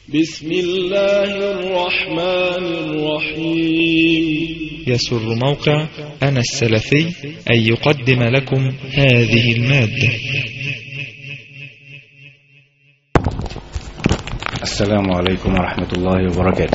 بسم الله الرحمن الرحيم يسر موقع أنا السلفي أن يقدم لكم هذه المادة السلام عليكم ورحمة الله وبركاته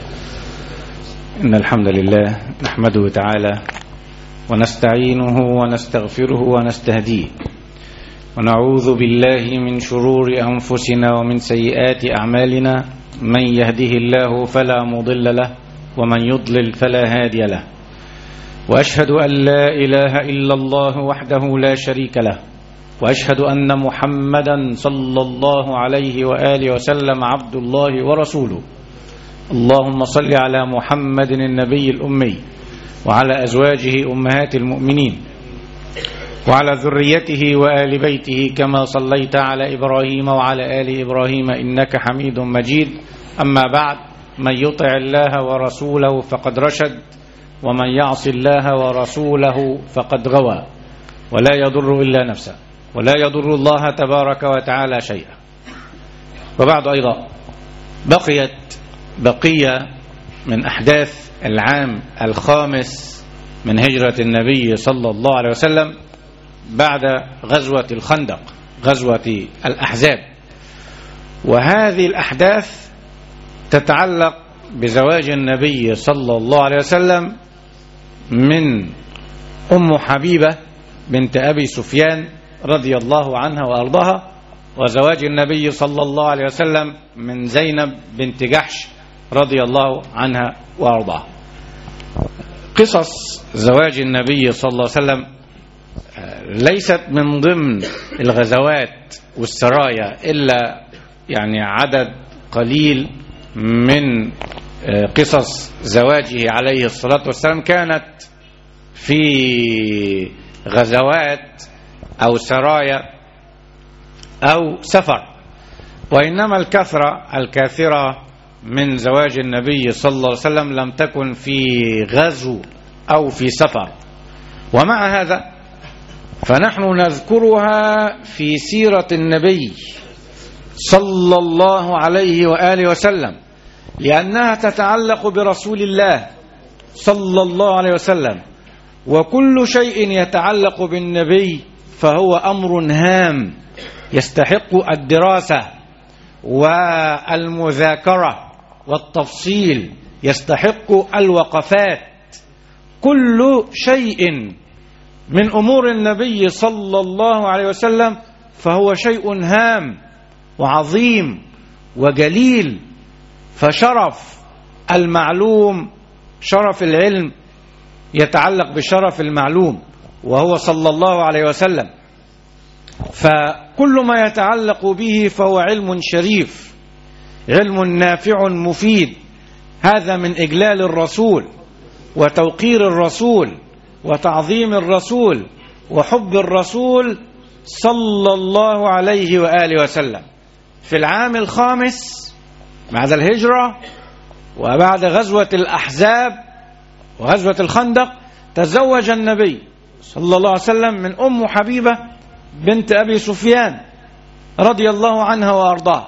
إن الحمد لله نحمده تعالى ونستعينه ونستغفره ونستهديه ونعوذ بالله من شرور أنفسنا ومن سيئات أعمالنا من يهده الله فلا مضل له ومن يضلل فلا هادي له وأشهد أن لا إله إلا الله وحده لا شريك له وأشهد أن محمدا صلى الله عليه وآله وسلم عبد الله ورسوله اللهم صل على محمد النبي الأمي وعلى أزواجه أمهات المؤمنين وعلى ذريته وآل بيته كما صليت على إبراهيم وعلى آل إبراهيم إنك حميد مجيد أما بعد من يطع الله ورسوله فقد رشد ومن يعص الله ورسوله فقد غوى ولا يضر إلا نفسه ولا يضر الله تبارك وتعالى شيئا وبعد أيضا بقيت بقية من أحداث العام الخامس من هجرة النبي صلى الله عليه وسلم بعد غزوة الخندق غزوة الأحزاب وهذه الأحداث تتعلق بزواج النبي صلى الله عليه وسلم من أم حبيبة بنت أبي سفيان رضي الله عنها وأرضها وزواج النبي صلى الله عليه وسلم من زينب بنت جحش رضي الله عنها وأرضها قصص زواج النبي صلى الله عليه وسلم ليست من ضمن الغزوات والسرايا إلا يعني عدد قليل من قصص زواجه عليه الصلاة والسلام كانت في غزوات أو سرايا أو سفر وإنما الكثرة الكاثرة من زواج النبي صلى الله عليه وسلم لم تكن في غزو أو في سفر ومع هذا فنحن نذكرها في سيرة النبي صلى الله عليه وآله وسلم لأنها تتعلق برسول الله صلى الله عليه وسلم وكل شيء يتعلق بالنبي فهو أمر هام يستحق الدراسة والمذاكرة والتفصيل يستحق الوقفات كل شيء من امور النبي صلى الله عليه وسلم فهو شيء هام وعظيم وجليل فشرف المعلوم شرف العلم يتعلق بشرف المعلوم وهو صلى الله عليه وسلم فكل ما يتعلق به فهو علم شريف علم نافع مفيد هذا من اجلال الرسول وتوقير الرسول وتعظيم الرسول وحب الرسول صلى الله عليه واله وسلم في العام الخامس بعد الهجره وبعد غزوه الاحزاب وغزوه الخندق تزوج النبي صلى الله عليه وسلم من ام حبيبه بنت ابي سفيان رضي الله عنها وارضاها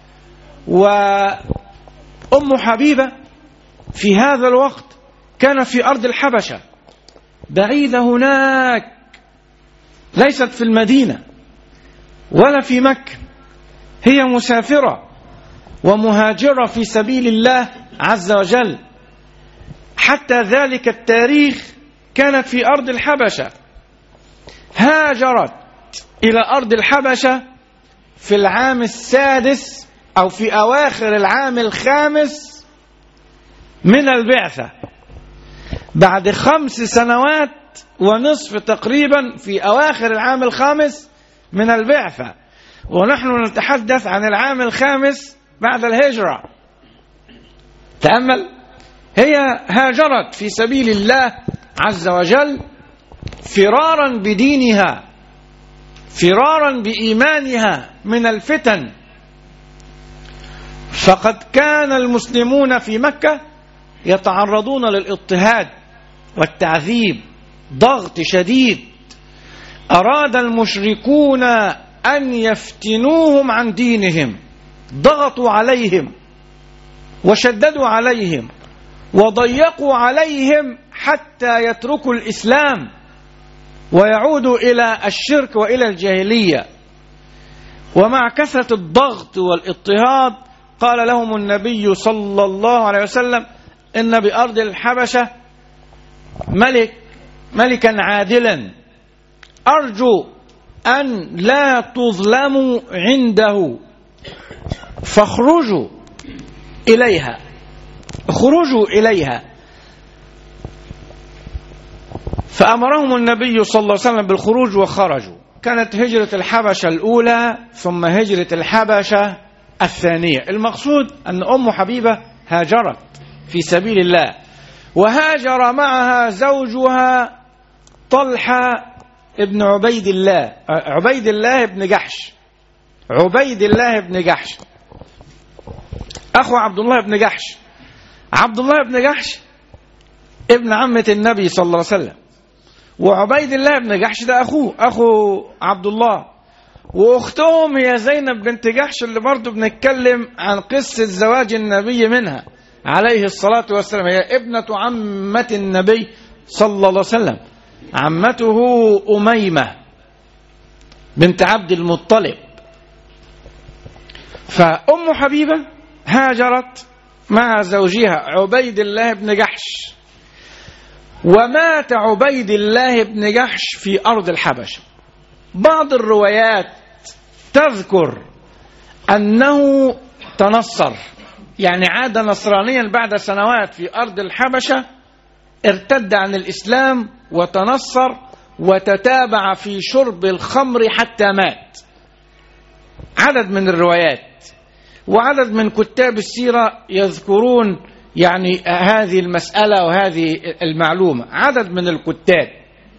وام حبيبه في هذا الوقت كان في ارض الحبشه بعيدة هناك ليست في المدينة ولا في مكة هي مسافرة ومهاجرة في سبيل الله عز وجل حتى ذلك التاريخ كانت في أرض الحبشة هاجرت إلى أرض الحبشة في العام السادس أو في أواخر العام الخامس من البعثة بعد خمس سنوات ونصف تقريبا في أواخر العام الخامس من البعثة ونحن نتحدث عن العام الخامس بعد الهجرة تأمل هي هاجرت في سبيل الله عز وجل فرارا بدينها فرارا بإيمانها من الفتن فقد كان المسلمون في مكة يتعرضون للاضطهاد والتعذيب ضغط شديد أراد المشركون أن يفتنوهم عن دينهم ضغطوا عليهم وشددوا عليهم وضيقوا عليهم حتى يتركوا الإسلام ويعودوا إلى الشرك وإلى الجاهلية ومع كثرة الضغط والاضطهاد قال لهم النبي صلى الله عليه وسلم إن بأرض الحبشة ملك ملكا عادلا أرجو أن لا تظلموا عنده فاخرجوا إليها اخرجوا إليها فأمرهم النبي صلى الله عليه وسلم بالخروج وخرجوا كانت هجرة الحبشة الأولى ثم هجرة الحبشة الثانية المقصود أن أم حبيبة هاجرت في سبيل الله وهاجر معها زوجها طلحة ابن عبيد الله عبيد الله بن جحش عبيد الله بن جحش أخو عبد الله بن جحش عبد الله بن جحش ابن عمة النبي صلى الله عليه وسلم وعبيد الله بن جحش ده أخوه أخو عبد الله واختهم هي زينب بنت جحش اللي برضه بنتكلم عن قصة زواج النبي منها عليه الصلاة والسلام هي ابنة عمة النبي صلى الله عليه وسلم عمته أميمة بنت عبد المطلب فأم حبيبة هاجرت مع زوجها عبيد الله بن جحش ومات عبيد الله بن جحش في أرض الحبشة بعض الروايات تذكر أنه تنصر يعني عاد نصرانيا بعد سنوات في أرض الحبشة ارتد عن الإسلام وتنصر وتتابع في شرب الخمر حتى مات عدد من الروايات وعدد من كتاب السيرة يذكرون يعني هذه المسألة وهذه المعلومة عدد من الكتاب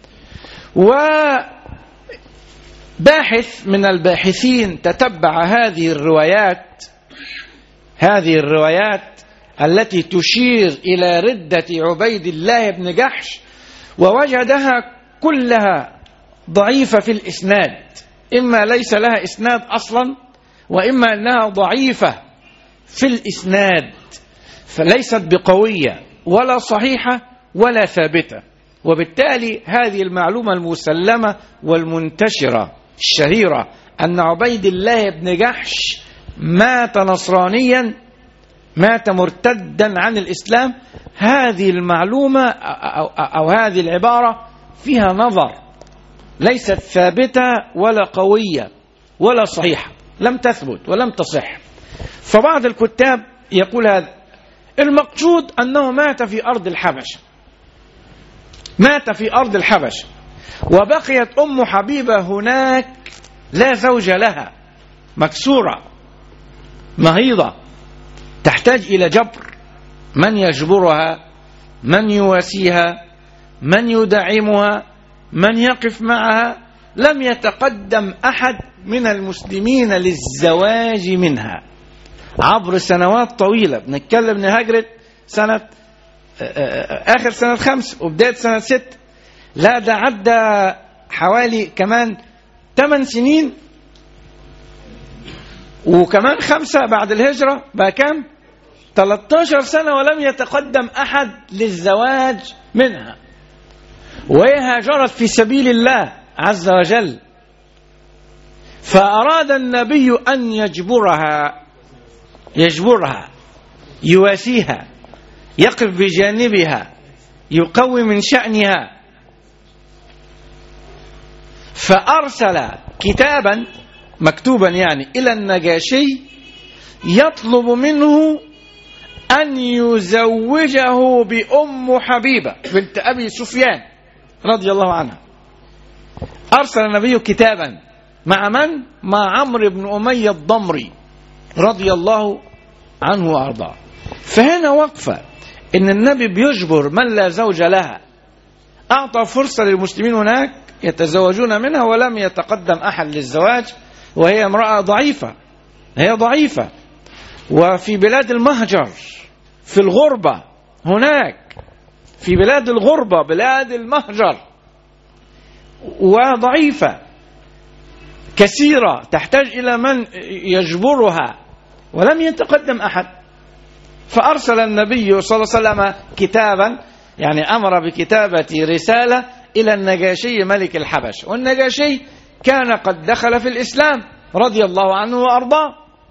وباحث من الباحثين تتبع هذه الروايات هذه الروايات التي تشير إلى ردة عبيد الله بن جحش ووجدها كلها ضعيفة في الإسناد إما ليس لها إسناد أصلا وإما أنها ضعيفة في الإسناد فليست بقوية ولا صحيحة ولا ثابتة وبالتالي هذه المعلومة المسلمة والمنتشرة الشهيرة أن عبيد الله بن جحش مات نصرانيا مات مرتدا عن الإسلام هذه المعلومة أو, أو, أو هذه العبارة فيها نظر ليست ثابتة ولا قوية ولا صحيحة لم تثبت ولم تصح فبعض الكتاب يقول هذا المقصود أنه مات في أرض الحبشة مات في أرض الحبشة وبقيت أم حبيبة هناك لا زوج لها مكسورة مهيضة تحتاج إلى جبر من يجبرها من يواسيها من يدعمها من يقف معها لم يتقدم أحد من المسلمين للزواج منها عبر سنوات طويلة بنتكلم هجرة سنة آخر سنة خمس وبداية سنة ست لا ده عدى حوالي كمان ثمان سنين وكمان خمسة بعد الهجرة بقى كام 13 سنة ولم يتقدم أحد للزواج منها وهي هاجرت في سبيل الله عز وجل فأراد النبي أن يجبرها يجبرها يواسيها يقف بجانبها يقوي من شأنها فأرسل كتابا مكتوبا يعني إلى النجاشي يطلب منه أن يزوجه بأم حبيبة بنت أبي سفيان رضي الله عنها أرسل النبي كتابا مع من؟ مع عمرو بن أمية الضمري رضي الله عنه وأرضاه فهنا وقفة إن النبي بيجبر من لا زوج لها أعطى فرصة للمسلمين هناك يتزوجون منها ولم يتقدم أحد للزواج وهي امرأة ضعيفة هي ضعيفة وفي بلاد المهجر في الغربة هناك في بلاد الغربة بلاد المهجر وضعيفة كثيرة تحتاج إلى من يجبرها ولم يتقدم أحد فأرسل النبي صلى الله عليه وسلم كتابا يعني أمر بكتابة رسالة إلى النجاشي ملك الحبش والنجاشي كان قد دخل في الإسلام رضي الله عنه وأرضاه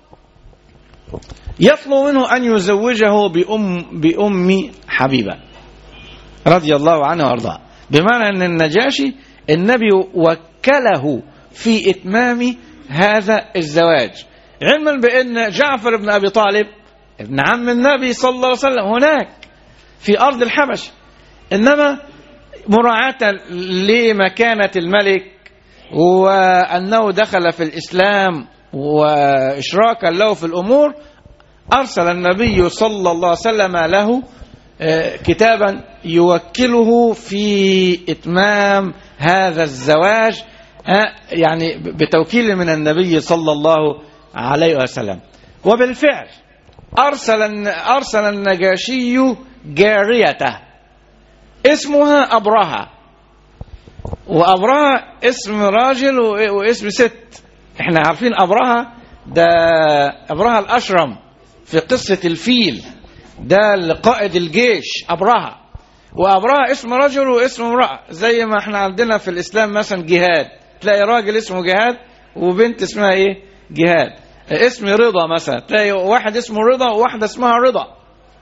يطلب منه أن يزوجه بأم, بأم حبيبة رضي الله عنه وأرضاه بمعنى أن النجاشي النبي وكله في إتمام هذا الزواج علما بأن جعفر بن أبي طالب ابن عم النبي صلى الله عليه وسلم هناك في أرض الحبش إنما مراعاة لمكانة الملك وأنه دخل في الإسلام وإشراكا له في الأمور أرسل النبي صلى الله عليه وسلم له كتابا يوكله في إتمام هذا الزواج يعني بتوكيل من النبي صلى الله عليه وسلم وبالفعل أرسل أرسل النجاشي جاريته اسمها أبرهة وأبرهة اسم راجل واسم ست احنا عارفين أبرهة ده أبرهة الأشرم في قصة الفيل ده قائد الجيش أبرهة وأبرهة اسم رجل واسم امرأة زي ما احنا عندنا في الإسلام مثلا جهاد تلاقي راجل اسمه جهاد وبنت اسمها ايه جهاد اسم رضا مثلا تلاقي واحد اسمه رضا وواحدة اسمها رضا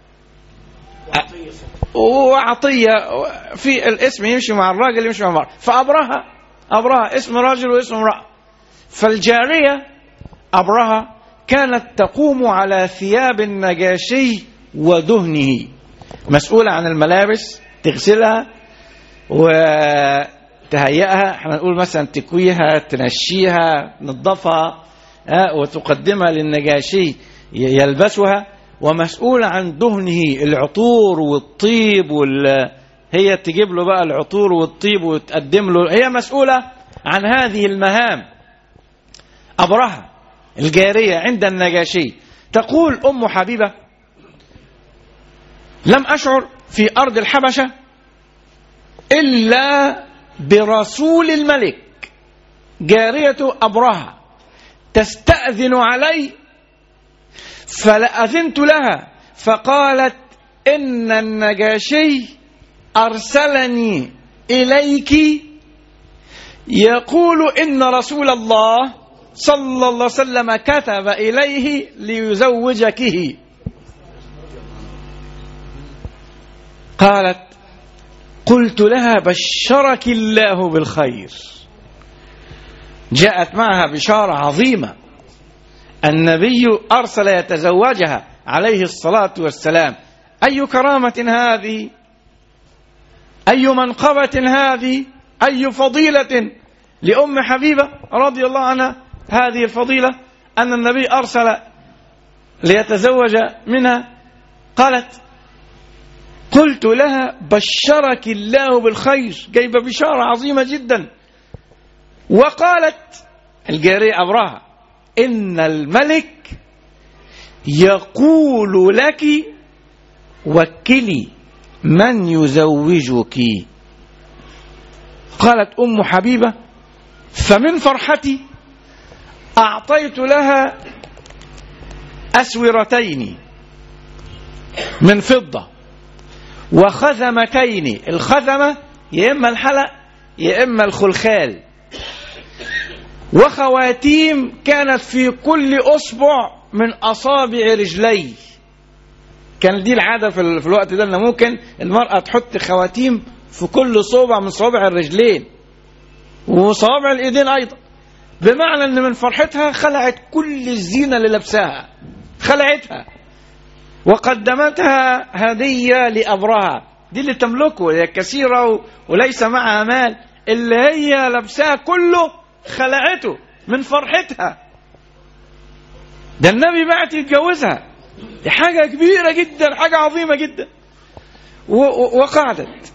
وعطية في الاسم يمشي مع الراجل يمشي مع المرأة فأبرهة أبرهة اسم راجل واسم امرأة فالجارية أبرهة كانت تقوم على ثياب النجاشي ودهنه مسؤولة عن الملابس تغسلها وتهيئها احنا نقول مثلا تكويها تنشيها تنظفها وتقدمها للنجاشي يلبسها ومسؤولة عن دهنه العطور والطيب وال هي تجيب له بقى العطور والطيب وتقدم له هي مسؤولة عن هذه المهام أبرهة الجارية عند النجاشي تقول أم حبيبة لم أشعر في أرض الحبشة إلا برسول الملك جارية أبرهة تستأذن علي فلأذنت لها فقالت إن النجاشي أرسلني إليك يقول إن رسول الله صلى الله عليه وسلم كتب إليه ليزوجكه قالت قلت لها بشرك الله بالخير جاءت معها بشارة عظيمة النبي أرسل يتزوجها عليه الصلاة والسلام أي كرامة هذه أي منقبة هذه أي فضيلة لأم حبيبة رضي الله عنها هذه الفضيلة أن النبي أرسل ليتزوج منها قالت قلت لها بشرك الله بالخير جايبة بشارة عظيمة جدا وقالت الجارية أبرهة إن الملك يقول لك وكلي من يزوجك قالت أم حبيبة فمن فرحتي أعطيت لها أسورتين من فضة وخزمتين الخزمة يا إما الحلق يا إما الخلخال وخواتيم كانت في كل أصبع من أصابع رجلي كان دي العادة في الوقت ده إن ممكن المرأة تحط خواتيم في كل صوبع من صوابع الرجلين وصوابع الإيدين أيضا بمعنى ان من فرحتها خلعت كل الزينة اللي لابساها خلعتها وقدمتها هدية لأبرهة دي اللي تملكه هي كثيرة وليس معها مال اللي هي لابساها كله خلعته من فرحتها ده النبي بعت يتجوزها دي حاجة كبيرة جدا حاجة عظيمة جدا وقعدت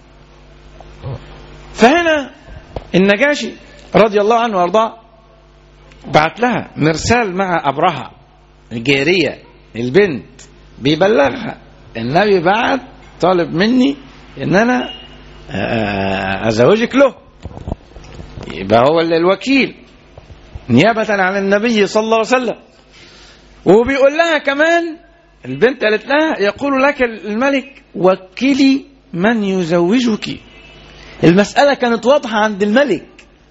فهنا النجاشي رضي الله عنه وارضاه بعت لها مرسال مع أبرهة الجارية البنت بيبلغها النبي بعت طالب مني ان انا ازوجك له يبقى هو الوكيل نيابة عن النبي صلى الله عليه وسلم وبيقول لها كمان البنت قالت لها يقول لك الملك وكلي من يزوجك المسألة كانت واضحة عند الملك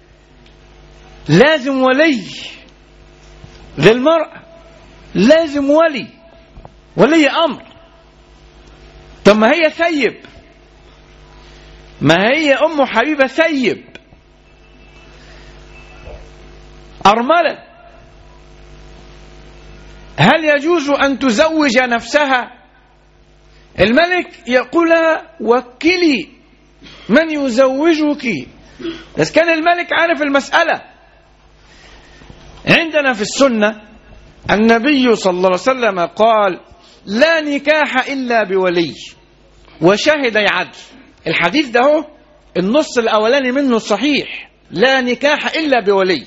لازم ولي للمرأة لازم ولي ولي أمر طب ما هي ثيب ما هي أم حبيبة ثيب أرملة هل يجوز أن تزوج نفسها الملك يقول لها وكلي من يزوجك بس كان الملك عارف المسألة عندنا في السنة النبي صلى الله عليه وسلم قال لا نكاح إلا بولي وشهدي عدل الحديث ده هو النص الأولاني منه صحيح لا نكاح إلا بولي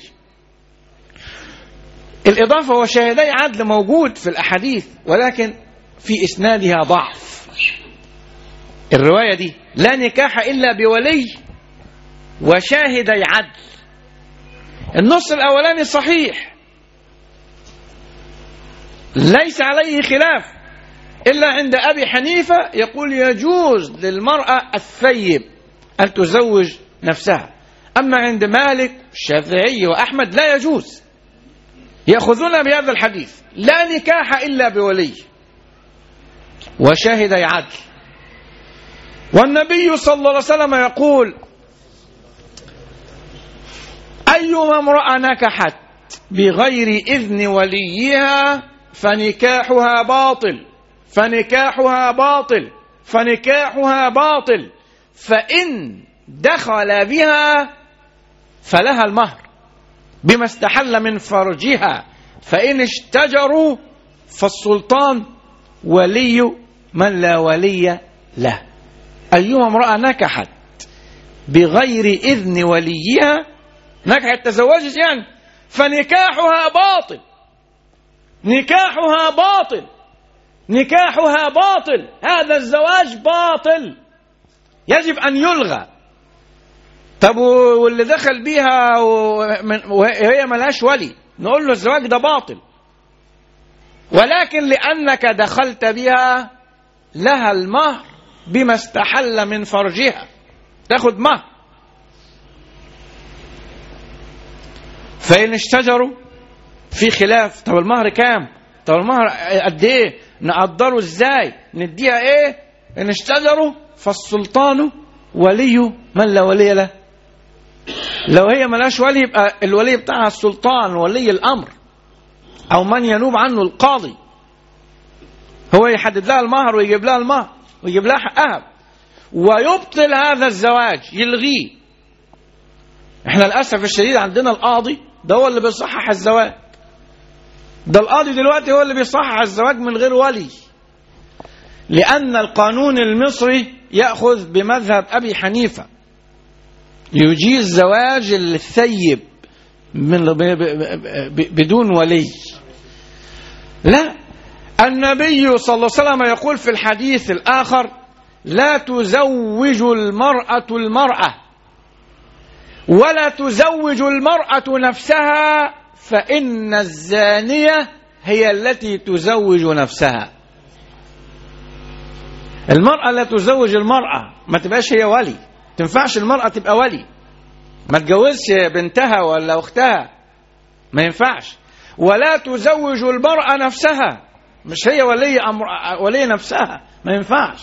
الإضافة وشهدي عدل موجود في الأحاديث ولكن في إسنادها ضعف الرواية دي لا نكاح إلا بولي وشاهدي عدل النص الأولاني صحيح ليس عليه خلاف إلا عند أبي حنيفة يقول يجوز للمرأة الثيب أن تزوج نفسها أما عند مالك الشافعي وأحمد لا يجوز يأخذون بهذا الحديث لا نكاح إلا بولي وشاهدي عدل والنبي صلى الله عليه وسلم يقول أيما امرأة نكحت بغير إذن وليها فنكاحها باطل فنكاحها باطل فنكاحها باطل فإن دخل بها فلها المهر بما استحل من فرجها فإن اشتجروا فالسلطان ولي من لا ولي له أيما امرأة نكحت بغير إذن وليها نكحت تزوجت يعني فنكاحها باطل نكاحها باطل نكاحها باطل هذا الزواج باطل يجب أن يلغى طب واللي دخل بيها وهي ملهاش ولي نقول له الزواج ده باطل ولكن لأنك دخلت بها لها المهر بما استحل من فرجها تاخد مهر فإن اشتجروا في خلاف طب المهر كام طب المهر قد ايه نقدره ازاي نديها ايه ان اشتجروا فالسلطان ولي من لا ولي له لو هي ملاش ولي يبقى الولي بتاعها السلطان ولي الامر او من ينوب عنه القاضي هو يحدد لها المهر ويجيب لها المهر ويجيب لها حقها ويبطل هذا الزواج يلغيه احنا للاسف الشديد عندنا القاضي ده هو اللي بيصحح الزواج ده القاضي دلوقتي هو اللي بيصحح الزواج من غير ولي لأن القانون المصري يأخذ بمذهب أبي حنيفة يجيز زواج الثيب من بدون ولي لا النبي صلى الله عليه وسلم يقول في الحديث الآخر لا تزوج المرأة المرأة ولا تزوج المرأة نفسها فإن الزانية هي التي تزوج نفسها المرأة لا تزوج المرأة ما تبقاش هي ولي تنفعش المرأة تبقى ولي ما تجوزش بنتها ولا أختها ما ينفعش ولا تزوج المرأة نفسها مش هي ولي أمر ولي نفسها ما ينفعش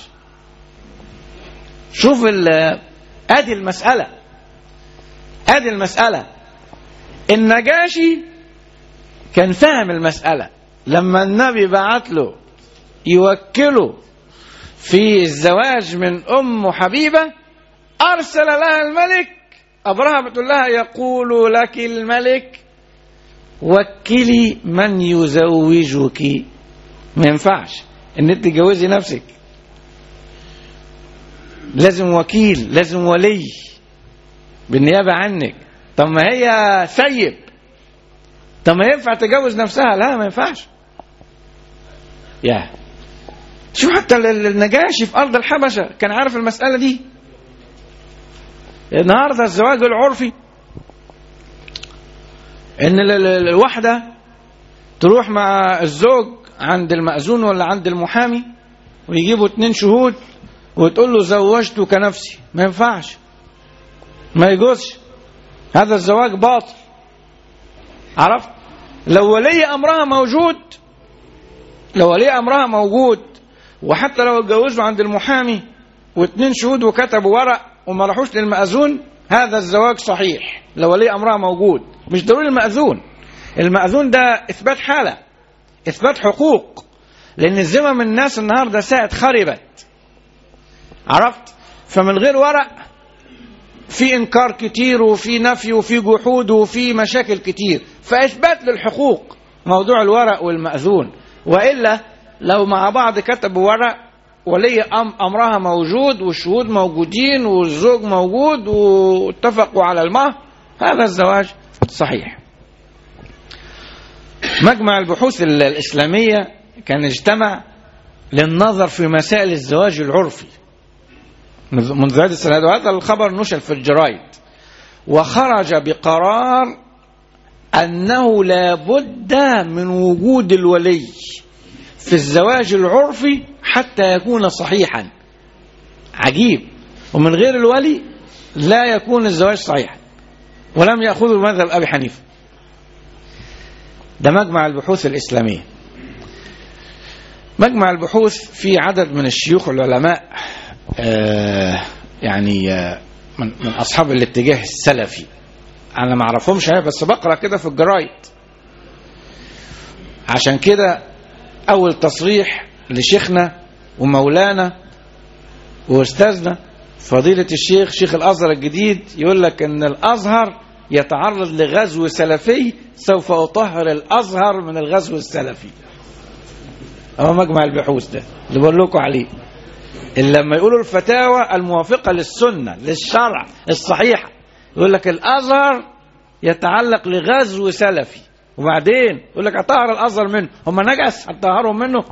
شوف ادي المسألة ادي المسألة النجاشي كان فاهم المسألة لما النبي بعت له يوكله في الزواج من أم حبيبة أرسل لها الملك أبرهة بتقول لها يقول لك الملك وكلي من يزوجك ما ينفعش ان انت تجوزي نفسك لازم وكيل لازم ولي بالنيابة عنك طب ما هي سيب طب ما ينفع تجوز نفسها لا ما ينفعش يا شوف حتى النجاشي في أرض الحبشة كان عارف المسألة دي النهاردة الزواج العرفي ان الواحدة تروح مع الزوج عند المأذون ولا عند المحامي ويجيبوا اتنين شهود وتقول له زوجتك نفسي ما ينفعش ما يجوزش هذا الزواج باطل عرفت لو ولي امرها موجود لو ولي امرها موجود وحتى لو اتجوزوا عند المحامي واثنين شهود وكتبوا ورق وما راحوش للمأذون هذا الزواج صحيح لو ولي امرها موجود مش ضروري المأذون المأذون ده اثبات حاله اثبات حقوق لان الذمم الناس النهارده ساعت خربت عرفت فمن غير ورق في انكار كتير وفي نفي وفي جحود وفي مشاكل كتير فاثبات للحقوق موضوع الورق والمأذون والا لو مع بعض كتبوا ورق ولي أم امرها موجود والشهود موجودين والزوج موجود واتفقوا على المهر هذا الزواج صحيح مجمع البحوث ال- الإسلامية كان اجتمع للنظر في مسائل الزواج العرفي منذ منذ هذه السنة وهذا الخبر نشر في الجرايد وخرج بقرار أنه لا بد من وجود الولي في الزواج العرفي حتى يكون صحيحا عجيب ومن غير الولي لا يكون الزواج صحيحا ولم يأخذوا مذهب أبي حنيفة ده مجمع البحوث الإسلامية مجمع البحوث في عدد من الشيوخ العلماء آه يعني آه من, من أصحاب الاتجاه السلفي أنا ما أعرفهمش أنا بس بقرأ كده في الجرايد عشان كده أول تصريح لشيخنا ومولانا وأستاذنا فضيلة الشيخ شيخ الأزهر الجديد يقول لك إن الأزهر يتعرض لغزو سلفي سوف أطهر الأزهر من الغزو السلفي هو مجمع البحوث ده اللي بقول لكم عليه اللي لما يقولوا الفتاوى الموافقة للسنة للشرع الصحيحة يقول لك الأزهر يتعلق لغزو سلفي وبعدين يقول لك أطهر الأزهر منه هم نجس هتطهرهم منه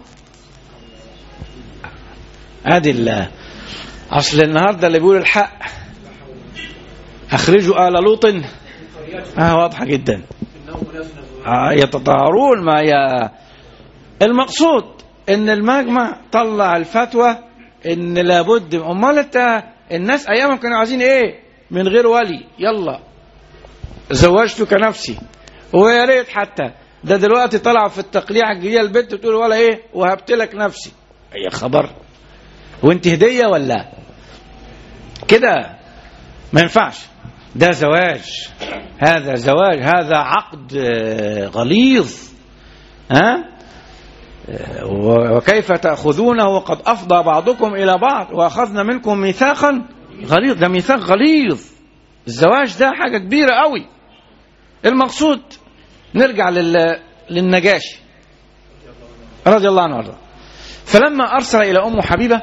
ادي الله اصل النهارده اللي بيقول الحق اخرجوا ال لوط اه واضحه جدا آه يتطهرون ما يا المقصود ان المجمع طلع الفتوى ان لابد امال انت الناس ايامهم كانوا عايزين ايه من غير ولي يلا زوجتك نفسي ويا ريت حتى ده دلوقتي طلع في التقليع الجديده البنت تقول ولا ايه وهبت لك نفسي يا خبر وانت هديه ولا كده ما ينفعش ده زواج هذا زواج هذا عقد آه، غليظ ها آه، وكيف تأخذونه وقد أفضى بعضكم إلى بعض وأخذنا منكم ميثاقا غليظ ده ميثاق غليظ الزواج ده حاجة كبيرة قوي المقصود نرجع لل... للنجاشي رضي الله عنه وارضاه فلما أرسل إلى أم حبيبة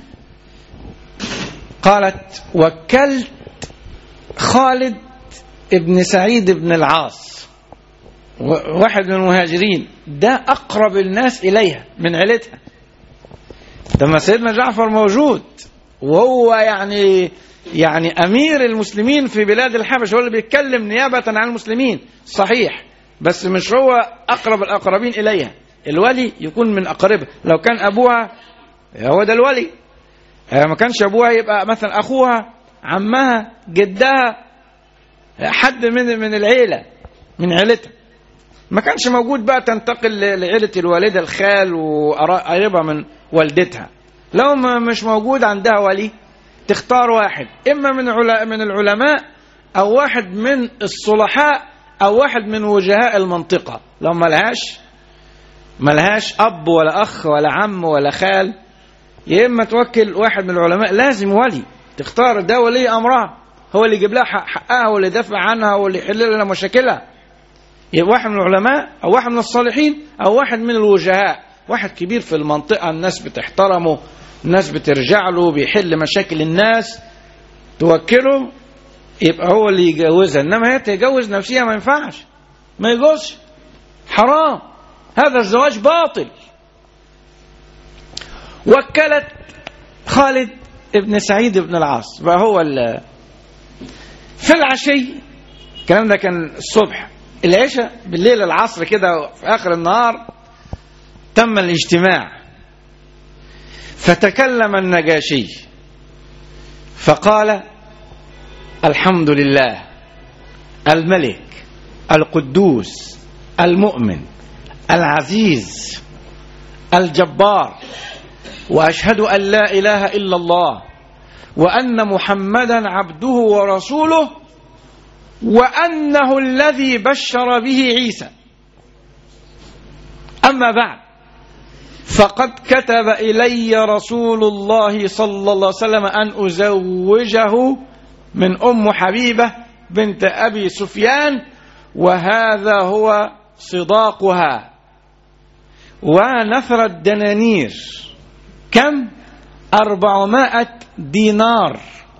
قالت وكلت خالد ابن سعيد بن العاص و- واحد من المهاجرين ده أقرب الناس إليها من عيلتها لما سيدنا جعفر موجود وهو يعني يعني أمير المسلمين في بلاد الحبش هو اللي بيتكلم نيابة عن المسلمين صحيح بس مش هو أقرب الأقربين إليها الولي يكون من أقربها لو كان أبوها هو ده الولي آه، ما كانش ابوها يبقى مثلا اخوها عمها جدها حد من من العيله من عيلتها ما كانش موجود بقى تنتقل ل- لعيله الوالده الخال وقريبها من والدتها لو ما مش موجود عندها ولي تختار واحد اما من علا- من العلماء او واحد من الصلحاء او واحد من وجهاء المنطقه لو ما لهاش ما لهاش اب ولا اخ ولا عم ولا خال يا اما توكل واحد من العلماء لازم ولي تختار ده ولي امرها هو اللي يجيب لها حق- حقها واللي يدافع عنها واللي يحل لها مشاكلها يبقى واحد من العلماء او واحد من الصالحين او واحد من الوجهاء واحد كبير في المنطقه الناس بتحترمه الناس بترجع له بيحل مشاكل الناس توكله يبقى هو اللي يجوزها انما هي تجوز نفسها ما ينفعش ما يجوزش حرام هذا الزواج باطل وكلت خالد ابن سعيد بن العاص بقى هو ال- في العشي الكلام ده كان الصبح العشاء بالليل العصر كده في اخر النهار تم الاجتماع فتكلم النجاشي فقال الحمد لله الملك القدوس المؤمن العزيز الجبار واشهد ان لا اله الا الله وان محمدا عبده ورسوله وانه الذي بشر به عيسى اما بعد فقد كتب الي رسول الله صلى الله عليه وسلم ان ازوجه من ام حبيبه بنت ابي سفيان وهذا هو صداقها ونثر الدنانير كم أربعمائة دينار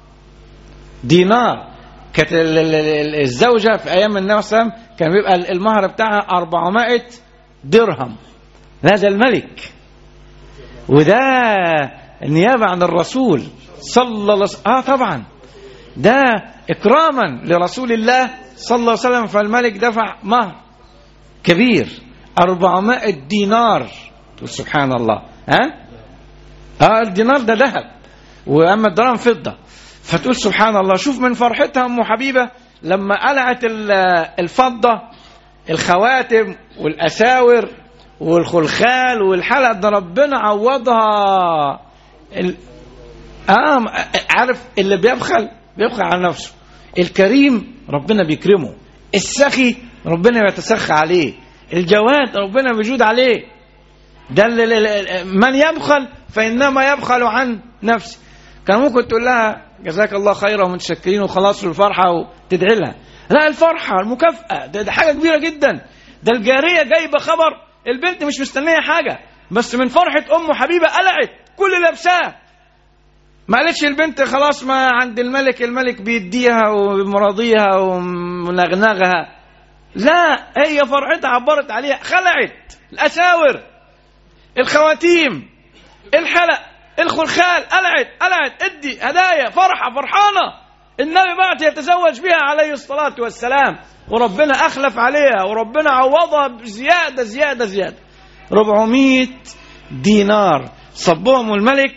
دينار كانت ال- ال- ال- الزوجة في أيام النبي صلى الله عليه وسلم كان بيبقى المهر بتاعها أربعمائة درهم هذا الملك وده النيابة عن الرسول صلى الله عليه وسلم آه طبعا ده إكراما لرسول الله صلى الله عليه وسلم فالملك دفع مهر كبير أربعمائة دينار تقول سبحان الله ها اه الدينار ده ذهب واما الدرهم فضه فتقول سبحان الله شوف من فرحتها ام حبيبه لما قلعت ال- الفضه الخواتم والاساور والخلخال والحلق ده ربنا عوضها ال... اه عارف اللي بيبخل بيبخل على نفسه الكريم ربنا بيكرمه السخي ربنا بيتسخى عليه الجواد ربنا بيجود عليه ده اللي- اللي- من يبخل فإنما يبخل عن نفسه كان ممكن تقول لها جزاك الله خيرا ومتشكرين وخلاص الفرحة وتدعي لها لا الفرحة المكافأة ده, ده حاجة كبيرة جدا ده الجارية جايبة خبر البنت مش مستنية حاجة بس من فرحة أم حبيبة قلعت كل اللي لابساه ما قالتش البنت خلاص ما عند الملك الملك بيديها ومراضيها ومنغنغها لا هي فرحتها عبرت عليها خلعت الأساور الخواتيم الحلق الخلخال قلعت قلعت ادي هدايا فرحة فرحانة النبي بعد يتزوج بها عليه الصلاة والسلام وربنا أخلف عليها وربنا عوضها بزيادة زيادة زيادة 400 دينار صبهم الملك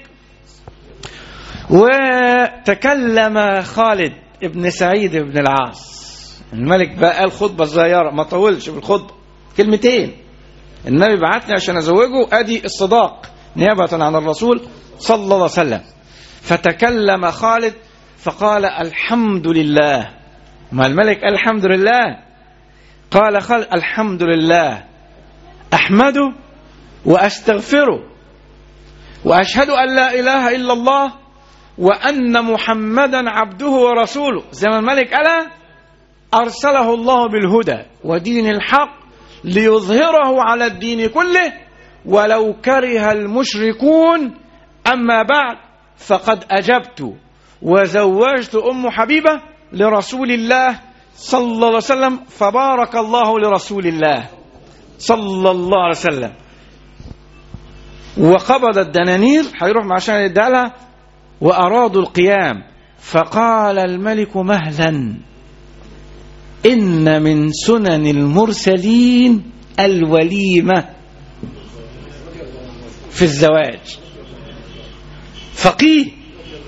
وتكلم خالد ابن سعيد بن العاص الملك بقى قال خطبة صغيرة ما طولش في الخطبة كلمتين النبي بعتني عشان ازوجه ادي الصداق نيابة عن الرسول صلى الله عليه وسلم فتكلم خالد فقال الحمد لله ما الملك قال الحمد لله قال خالد الحمد لله احمده واستغفره واشهد ان لا اله الا الله وان محمدا عبده ورسوله زي ما الملك قال ارسله الله بالهدى ودين الحق ليظهره على الدين كله ولو كره المشركون اما بعد فقد اجبت وزوجت ام حبيبه لرسول الله صلى الله عليه وسلم فبارك الله لرسول الله صلى الله عليه وسلم وقبض الدنانير هيروح عشان يديها لها وارادوا القيام فقال الملك مهلا إن من سنن المرسلين الوليمة في الزواج فقيه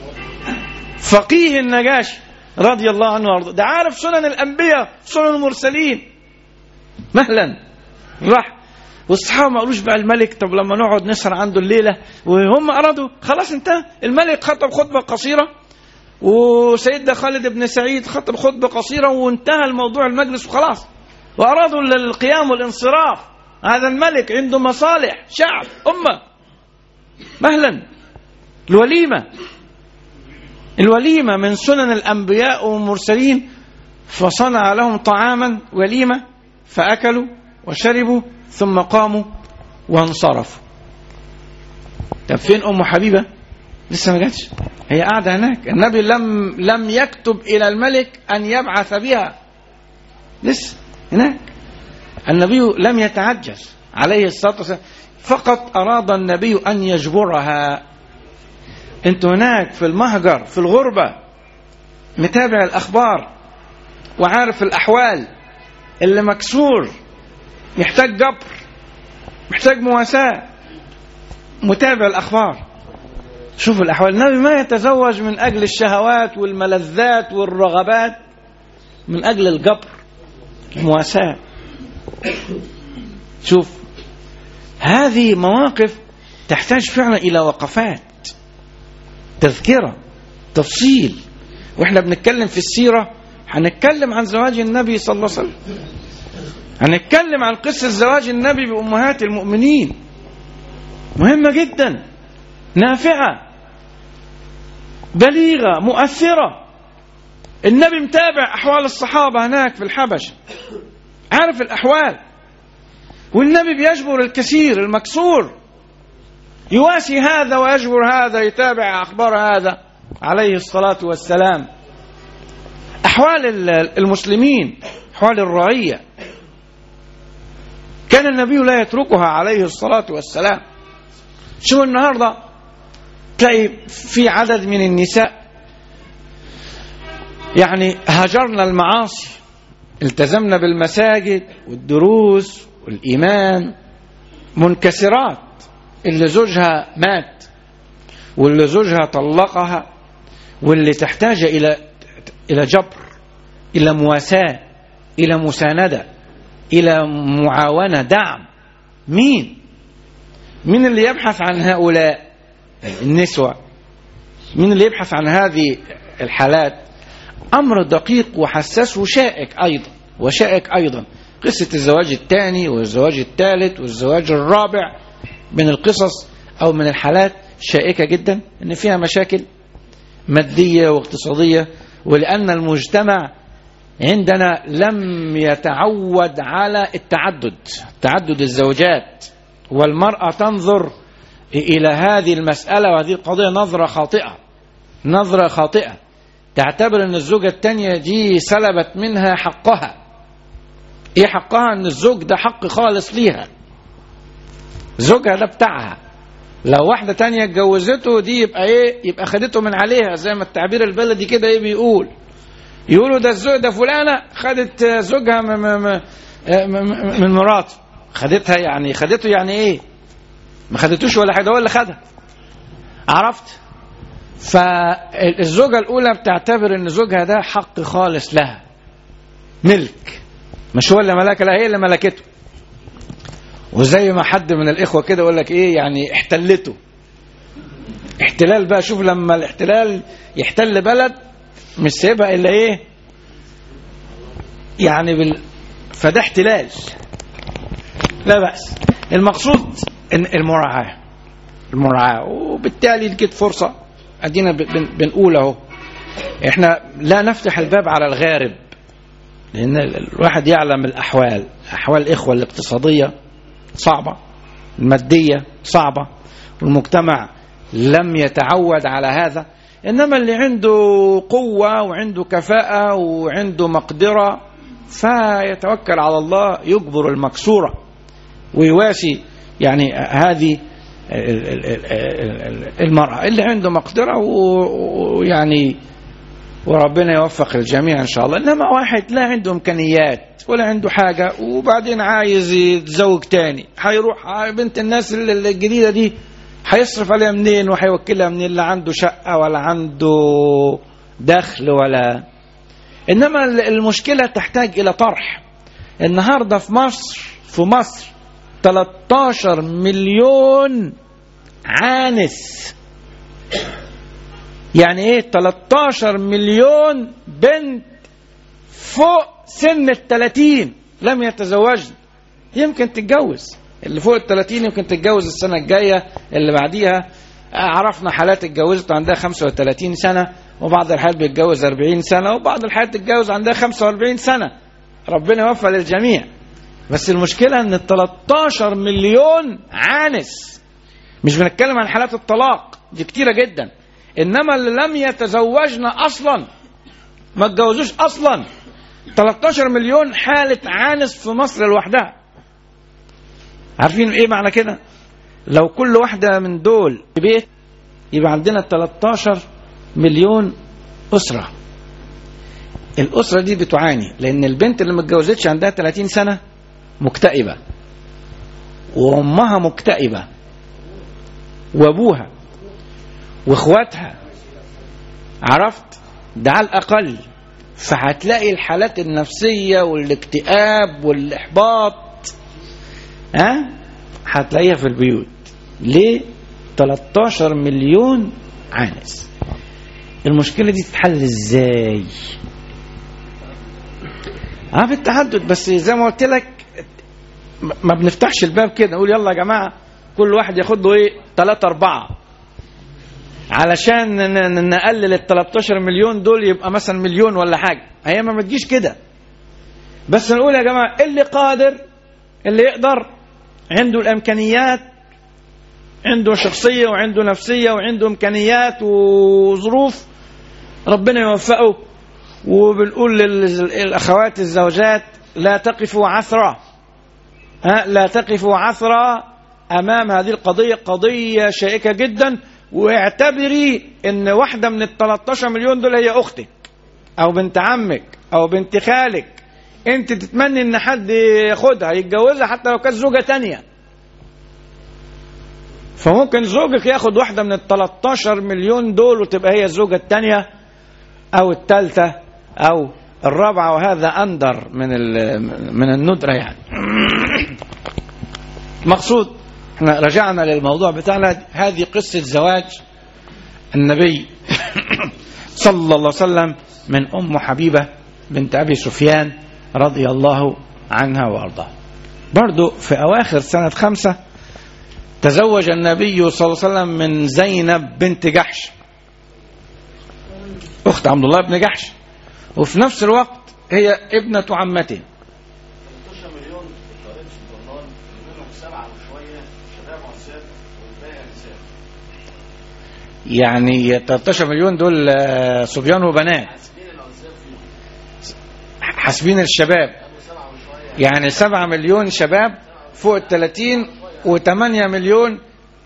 فقيه النجاشي رضي الله عنه وارضاه ده عارف سنن الأنبياء سنن المرسلين مهلا راح والصحابة ما قالوش بقى الملك طب لما نقعد نسهر عنده الليلة وهم أرادوا خلاص انتهى الملك خطب خطبة قصيرة وسيدنا خالد بن سعيد خطب خطبة قصيرة وانتهى الموضوع المجلس وخلاص وأرادوا القيام والانصراف هذا الملك عنده مصالح شعب أمة مهلا الوليمة الوليمة من سنن الأنبياء والمرسلين فصنع لهم طعاما وليمة فأكلوا وشربوا ثم قاموا وانصرفوا طب فين أم حبيبة لسه ما جاتش هي قاعدة هناك النبي لم لم يكتب إلى الملك أن يبعث بها لسه هناك النبي لم يتعجل عليه الصلاة والسلام فقط أراد النبي أن يجبرها أنت هناك في المهجر في الغربة متابع الأخبار وعارف الأحوال اللي مكسور يحتاج جبر محتاج مواساة متابع الأخبار شوف الأحوال النبي ما يتزوج من أجل الشهوات والملذات والرغبات من أجل الجبر مواساة شوف هذه مواقف تحتاج فعلا إلى وقفات تذكرة تفصيل واحنا بنتكلم في السيرة هنتكلم عن زواج النبي صلى الله عليه وسلم هنتكلم عن قصة زواج النبي بأمهات المؤمنين مهمة جدا نافعة بليغة مؤثرة النبي متابع أحوال الصحابة هناك في الحبشة عارف الأحوال والنبي بيجبر الكثير المكسور يواسي هذا ويجبر هذا يتابع أخبار هذا عليه الصلاة والسلام أحوال المسلمين أحوال الرعية كان النبي لا يتركها عليه الصلاة والسلام شو النهاردة تلاقي في عدد من النساء يعني هجرنا المعاصي التزمنا بالمساجد والدروس والإيمان منكسرات اللي زوجها مات واللي زوجها طلقها واللي تحتاج إلى إلى جبر إلى مواساة إلى مساندة إلى معاونة دعم مين مين اللي يبحث عن هؤلاء النسوة مين اللي يبحث عن هذه الحالات أمر دقيق وحساس وشائك أيضا وشائك أيضا قصة الزواج الثاني والزواج الثالث والزواج الرابع من القصص أو من الحالات شائكة جدا إن فيها مشاكل مادية واقتصادية ولأن المجتمع عندنا لم يتعود على التعدد تعدد الزوجات والمرأة تنظر إلى هذه المسألة وهذه القضية نظرة خاطئة نظرة خاطئة تعتبر أن الزوجة الثانية دي سلبت منها حقها إيه حقها أن الزوج ده حق خالص ليها زوجها ده بتاعها لو واحدة تانية اتجوزته دي يبقى ايه يبقى خدته من عليها زي ما التعبير البلدي كده ايه بيقول يقولوا ده الزوج ده فلانة خدت زوجها من, من, من مراته خدتها يعني خدته يعني ايه ما خدتوش ولا حاجة هو اللي خدها عرفت فالزوجة الأولى بتعتبر إن زوجها ده حق خالص لها ملك مش هو اللي ملكها لا هي اللي ملكته وزي ما حد من الإخوة كده يقول لك إيه يعني احتلته احتلال بقى شوف لما الاحتلال يحتل بلد مش سايبها إلا إيه يعني بال... فده احتلال لا بأس المقصود إن المراعاة المراعاة وبالتالي لقيت فرصة ادينا بن- بنقول اهو احنا لا نفتح الباب على الغارب لان الواحد يعلم الاحوال احوال الاخوه الاقتصاديه صعبه الماديه صعبه والمجتمع لم يتعود على هذا انما اللي عنده قوه وعنده كفاءه وعنده مقدره فيتوكل على الله يجبر المكسوره ويواسي يعني هذه ال- ال- ال- ال- المرأة اللي عنده مقدرة و- ويعني وربنا يوفق الجميع إن شاء الله إنما واحد لا عنده إمكانيات ولا عنده حاجة وبعدين عايز يتزوج تاني هيروح بنت الناس ال- ال- الجديدة دي هيصرف عليها منين وهيوكلها منين لا عنده شقة ولا عنده دخل ولا إنما ال- المشكلة تحتاج إلى طرح النهاردة في مصر في مصر 13 مليون عانس يعني ايه 13 مليون بنت فوق سن ال 30 لم يتزوجن يمكن تتجوز اللي فوق ال 30 يمكن تتجوز السنة الجاية اللي بعديها عرفنا حالات اتجوزت عندها 35 سنة وبعض الحالات بيتجوز 40 سنة وبعض الحالات تتجوز عندها 45 سنة ربنا يوفق للجميع بس المشكلة ان ال 13 مليون عانس مش بنتكلم عن حالات الطلاق دي كتيرة جدا انما اللي لم يتزوجن اصلا ما اتجوزوش اصلا 13 مليون حالة عانس في مصر لوحدها عارفين ايه معنى كده لو كل واحدة من دول في بيت يبقى عندنا 13 مليون أسرة الأسرة دي بتعاني لأن البنت اللي ما اتجوزتش عندها 30 سنة مكتئبة وأمها مكتئبة وأبوها وإخواتها عرفت ده على الأقل فهتلاقي الحالات النفسية والاكتئاب والإحباط ها هتلاقيها في البيوت ليه 13 مليون عانس المشكلة دي تتحل ازاي اه في التحدث بس زي ما قلت لك ما بنفتحش الباب كده نقول يلا يا جماعة كل واحد ياخد له ايه 3 4 علشان ن- ن- نقلل ال 13 مليون دول يبقى مثلا مليون ولا حاجة هي ما بتجيش كده بس نقول يا جماعة اللي قادر اللي يقدر عنده الامكانيات عنده شخصيه وعنده نفسيه وعنده امكانيات وظروف ربنا يوفقه وبنقول للاخوات الزوجات لا تقفوا عثرة ها لا تقفوا عثرة امام هذه القضيه قضيه شائكه جدا واعتبري ان واحده من ال 13 مليون دول هي اختك او بنت عمك او بنت خالك انت تتمني ان حد ياخدها يتجوزها حتى لو كانت زوجه تانية فممكن زوجك ياخد واحده من ال 13 مليون دول وتبقى هي الزوجه الثانيه او الثالثه او الرابعه وهذا اندر من ال- من الندره يعني مقصود احنا رجعنا للموضوع بتاعنا هذه قصه زواج النبي صلى الله عليه وسلم من ام حبيبه بنت ابي سفيان رضي الله عنها وارضاها برضو في اواخر سنه خمسه تزوج النبي صلى الله عليه وسلم من زينب بنت جحش اخت عبد الله بن جحش وفي نفس الوقت هي ابنه عمته يعني 13 مليون دول آه، صبيان وبنات حاسبين الشباب يعني 7 مليون شباب فوق ال 30 و8 مليون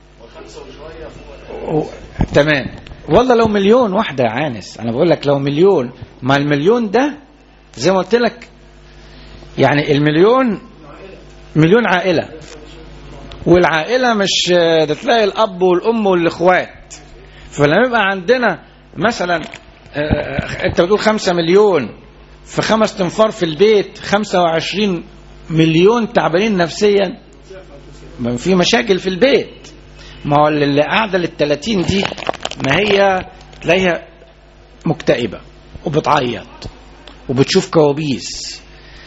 و... تمام والله لو مليون واحدة يا عانس أنا بقول لك لو مليون ما المليون ده زي ما قلت لك يعني المليون مليون عائلة والعائلة مش ده تلاقي الأب والأم والإخوات فلما يبقى عندنا مثلا آه، أنت بتقول خمسة مليون في خمس تنفار في البيت خمسة وعشرين مليون تعبانين نفسيا ما في مشاكل في البيت ما هو اللي قاعده لل 30 دي ما هي تلاقيها مكتئبه وبتعيط وبتشوف كوابيس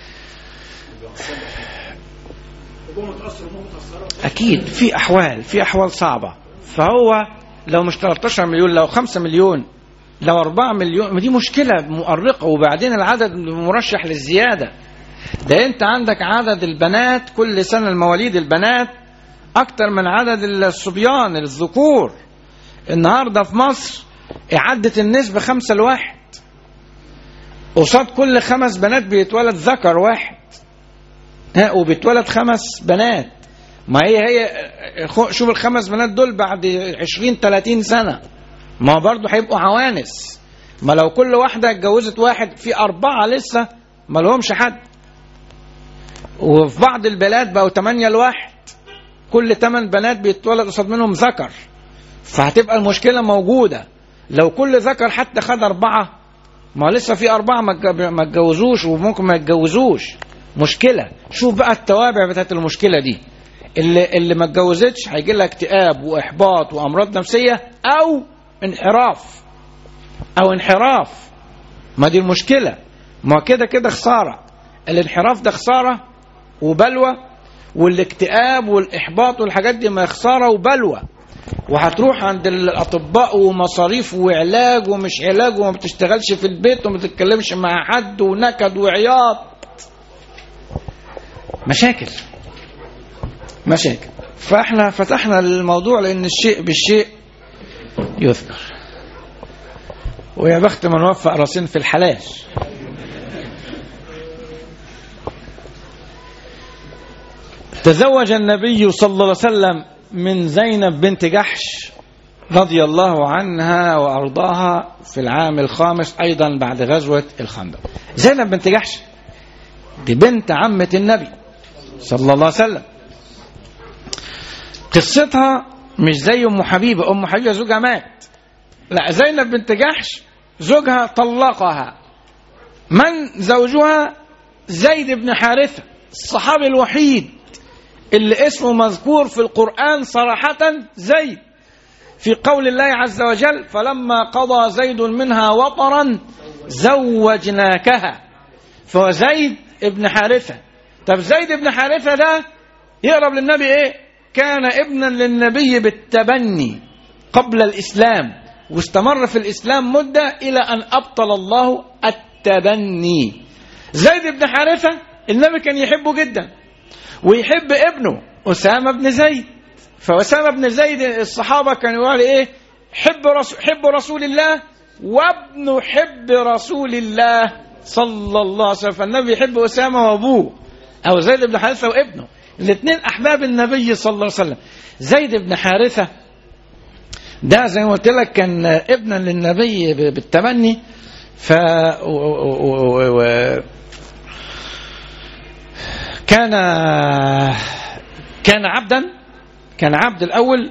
اكيد في احوال في احوال صعبه فهو لو مش 13 مليون لو 5 مليون لو 4 مليون ما دي مشكله مؤرقه وبعدين العدد مرشح للزياده ده انت عندك عدد البنات كل سنه المواليد البنات اكتر من عدد الصبيان الذكور النهارده في مصر عدت النسبه خمسة لواحد قصاد كل خمس بنات بيتولد ذكر واحد ها وبيتولد خمس بنات ما هي هي خو- شوف الخمس بنات دول بعد 20 30 سنه ما هو برضه هيبقوا عوانس ما لو كل واحده اتجوزت واحد في اربعه لسه ما لهمش حد وفي بعض البلاد بقوا 8 لواحد كل 8 بنات بيتولد قصاد منهم ذكر فهتبقى المشكله موجوده لو كل ذكر حتى خد اربعه ما لسه في اربعه ما اتج- ما اتجوزوش وممكن ما يتجوزوش مشكله شوف بقى التوابع بتاعت المشكله دي اللي اللي ما اتجوزتش هيجي لها اكتئاب واحباط وامراض نفسيه او انحراف او انحراف ما دي المشكله ما كده كده خساره الانحراف ده خساره وبلوى والاكتئاب والاحباط والحاجات دي ما خساره وبلوى وهتروح عند الاطباء ومصاريف وعلاج ومش علاج وما بتشتغلش في البيت وما تتكلمش مع حد ونكد وعياط مشاكل مشاكل فاحنا فتحنا الموضوع لان الشيء بالشيء يذكر ويا بخت من وفق راسين في الحلال تزوج النبي صلى الله عليه وسلم من زينب بنت جحش رضي الله عنها وارضاها في العام الخامس ايضا بعد غزوه الخندق. زينب بنت جحش دي بنت عمه النبي صلى الله عليه وسلم. قصتها مش زي ام حبيبه ام حبيبه زوجها مات لا زينب بنت جحش زوجها طلقها من زوجها زيد بن حارثه الصحابي الوحيد اللي اسمه مذكور في القران صراحه زيد في قول الله عز وجل فلما قضى زيد منها وطرا زوجناكها فهو زيد ابن حارثة طب زيد ابن حارثة ده يقرب للنبي ايه كان ابنا للنبي بالتبني قبل الإسلام واستمر في الإسلام مدة إلى أن أبطل الله التبني زيد بن حارثة النبي كان يحبه جدا ويحب ابنه أسامة بن زيد فأسامة بن زيد الصحابة كانوا يقولوا ايه حب رسول, حب رسول الله وابن حب رسول الله صلى الله عليه وسلم فالنبي يحب أسامة وأبوه أو زيد بن حارثة وابنه الاثنين أحباب النبي صلى الله عليه وسلم زيد بن حارثة ده زي ما قلت لك كان ابنا للنبي بالتمني ف و... و... و... كان كان عبدا كان عبد الأول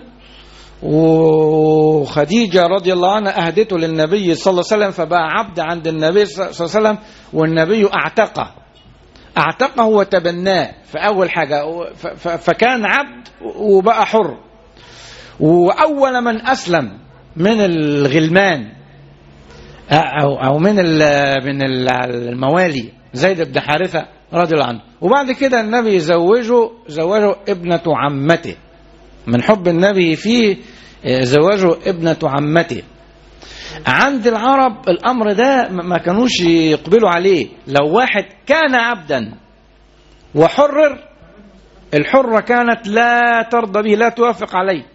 وخديجة رضي الله عنها أهدته للنبي صلى الله عليه وسلم فبقى عبد عند النبي صلى الله عليه وسلم والنبي أعتقه أعتقه وتبناه في أول حاجة فكان عبد وبقى حر وأول من أسلم من الغلمان أو أو من من الموالي زيد بن حارثة رضي الله عنه وبعد كده النبي زوجه زوجه ابنة عمته من حب النبي فيه زواجه ابنة عمته عند العرب الأمر ده ما كانوش يقبلوا عليه لو واحد كان عبدا وحرر الحرة كانت لا ترضى به لا توافق عليه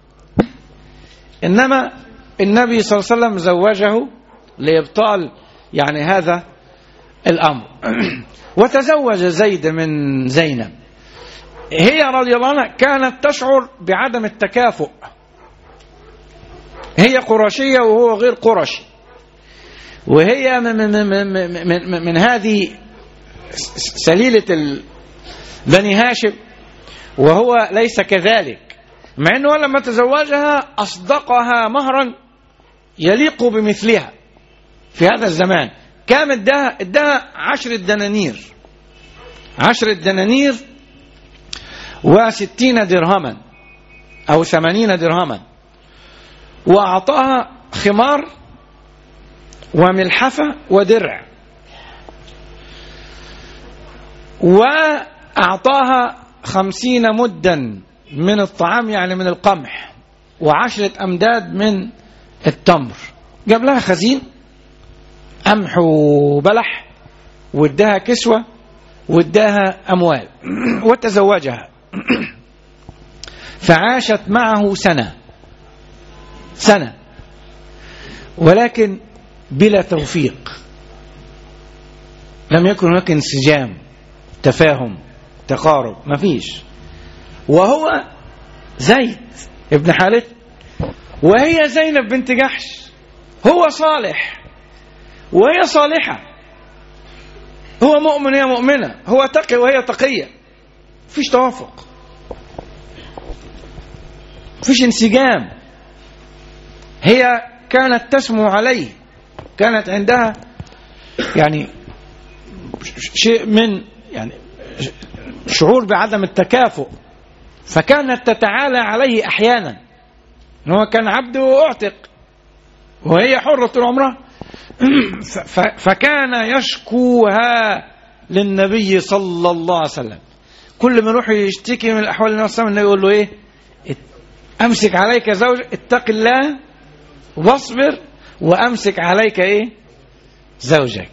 إنما النبي صلى الله عليه وسلم زوجه لإبطال يعني هذا الأمر وتزوج زيد من زينب هي رضي الله عنها كانت تشعر بعدم التكافؤ هي قرشية وهو غير قرشي وهي من, من, من, من, من هذه سليلة بني هاشم وهو ليس كذلك مع أنه لما تزوجها أصدقها مهرا يليق بمثلها في هذا الزمان كام ادها ادها عشرة دنانير عشرة دنانير وستين درهما أو ثمانين درهما وأعطاها خمار وملحفة ودرع وأعطاها خمسين مدا من الطعام يعني من القمح وعشرة أمداد من التمر جاب لها خزين قمح وبلح واداها كسوة واداها أموال وتزوجها فعاشت معه سنة سنة ولكن بلا توفيق لم يكن هناك انسجام تفاهم تقارب ما فيش وهو زيد ابن حارث وهي زينب بنت جحش هو صالح وهي صالحة هو مؤمن هي مؤمنة هو تقي وهي تقية فيش توافق فيش انسجام هي كانت تسمو عليه كانت عندها يعني شيء من يعني شعور بعدم التكافؤ فكانت تتعالى عليه احيانا ان هو كان عبد واعتق وهي حره طول عمرها فكان يشكوها للنبي صلى الله عليه وسلم كل ما يروح يشتكي من الاحوال النبي صلى الله عليه وسلم يقول له ايه امسك عليك زوج اتق الله واصبر وامسك عليك ايه زوجك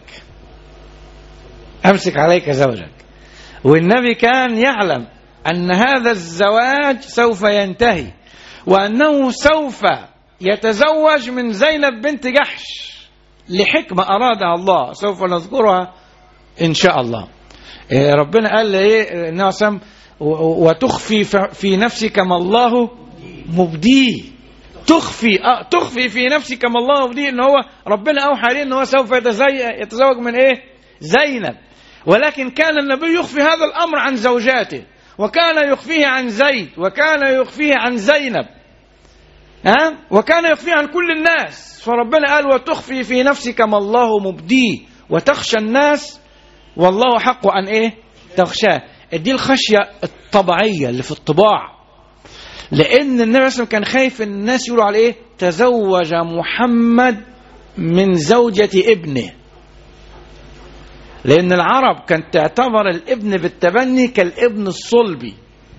امسك عليك زوجك والنبي كان يعلم ان هذا الزواج سوف ينتهي وانه سوف يتزوج من زينب بنت جحش لحكمه ارادها الله سوف نذكرها ان شاء الله ربنا قال ايه النبي وتخفي في نفسك ما الله مبديه تخفي أه تخفي في نفسك ما الله مبديه ان هو ربنا اوحى عليه ان هو سوف يتزوج من ايه زينب ولكن كان النبي يخفي هذا الامر عن زوجاته وكان يخفيه عن زيد وكان يخفيه عن زينب ها وكان يخفيه عن كل الناس فربنا قال وتخفي في نفسك ما الله مبديه وتخشى الناس والله حق أن إيه تخشاه دي الخشية الطبيعية اللي في الطباع لأن النبي صلى كان خايف إن الناس يقولوا على إيه تزوج محمد من زوجة ابنه لأن العرب كانت تعتبر الابن بالتبني كالابن الصلبي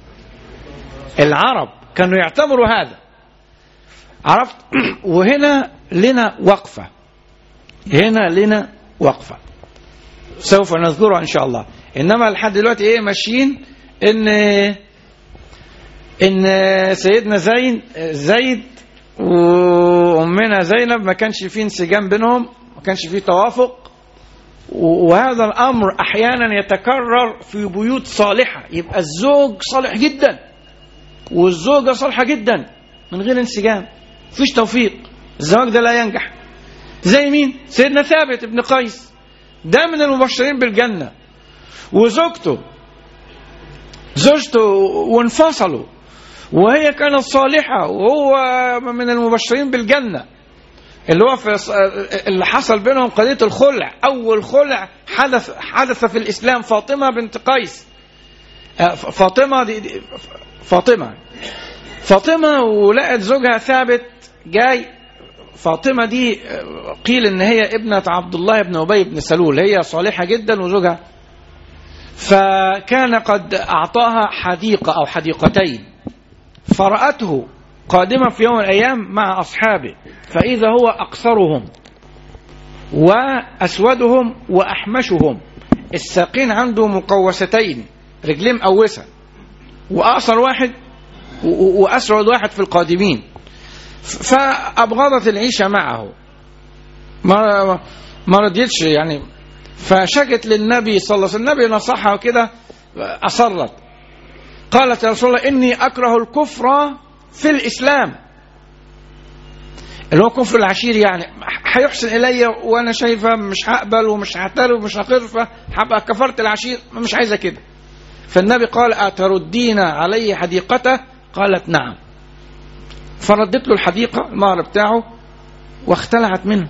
العرب كانوا يعتبروا هذا عرفت وهنا لنا وقفة هنا لنا وقفة سوف نذكرها إن شاء الله إنما لحد دلوقتي إيه ماشيين إن إن سيدنا زين زيد وأمنا زينب ما كانش فيه انسجام بينهم ما كانش فيه توافق وهذا الأمر أحيانا يتكرر في بيوت صالحة يبقى الزوج صالح جدا والزوجة صالحة جدا من غير انسجام مفيش توفيق الزواج ده لا ينجح زي مين سيدنا ثابت ابن قيس ده من المبشرين بالجنة وزوجته زوجته وانفصلوا وهي كانت صالحة وهو من المبشرين بالجنة اللي هو في اللي حصل بينهم قضية الخلع أول خلع حدث حدث في الإسلام فاطمة بنت قيس فاطمة دي, دي فاطمة فاطمة ولقت زوجها ثابت جاي فاطمة دي قيل ان هي ابنة عبد الله بن أبي بن سلول هي صالحة جدا وزوجها فكان قد أعطاها حديقة أو حديقتين فرأته قادمة في يوم من الأيام مع أصحابه فإذا هو أقصرهم وأسودهم وأحمشهم الساقين عنده مقوستين رجلين مقوسة وأقصر واحد وأسود واحد في القادمين فأبغضت العيشة معه ما ما رضيتش يعني فشكت للنبي صلى الله عليه وسلم النبي نصحها كده أصرت قالت يا رسول الله إني أكره الكفر في الإسلام اللي هو كفر العشير يعني هيحسن إلي وأنا شايفة مش هقبل ومش هعترف ومش هقر فهبقى كفرت العشير مش عايزة كده فالنبي قال أتردين علي حديقته قالت نعم فردت له الحديقة المهر بتاعه واختلعت منه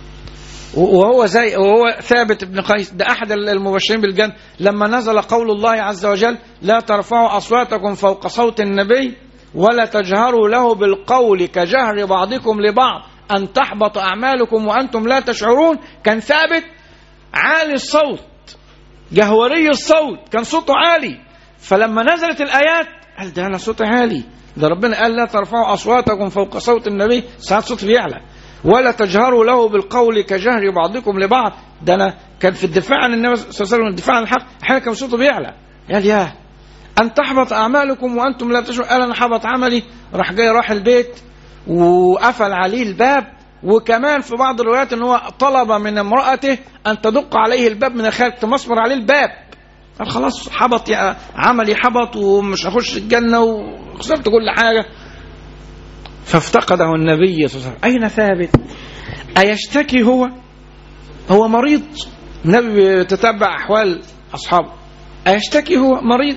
وهو زي وهو ثابت بن قيس ده احد المبشرين بالجنه لما نزل قول الله عز وجل لا ترفعوا اصواتكم فوق صوت النبي ولا تجهروا له بالقول كجهر بعضكم لبعض ان تحبط اعمالكم وانتم لا تشعرون كان ثابت عالي الصوت جهوري الصوت كان صوته عالي فلما نزلت الايات قال ده انا صوتي عالي ده ربنا قال لا ترفعوا اصواتكم فوق صوت النبي ساعات صوت بيعلى ولا تجهروا له بالقول كجهر بعضكم لبعض ده انا كان في الدفاع عن النبي صلى الله عليه وسلم الدفاع عن الحق احيانا كان صوته بيعلى قال يا ان تحبط اعمالكم وانتم لا تشعرون قال انا حبط عملي راح جاي راح البيت وقفل عليه الباب وكمان في بعض الروايات ان هو طلب من امراته ان تدق عليه الباب من الخارج تمسمر عليه الباب قال خلاص حبط يا عملي حبط ومش هخش الجنه وخسرت كل حاجه فافتقده النبي صلى الله عليه وسلم أين ثابت أيشتكي هو هو مريض النبي تتبع أحوال أصحابه أيشتكي هو مريض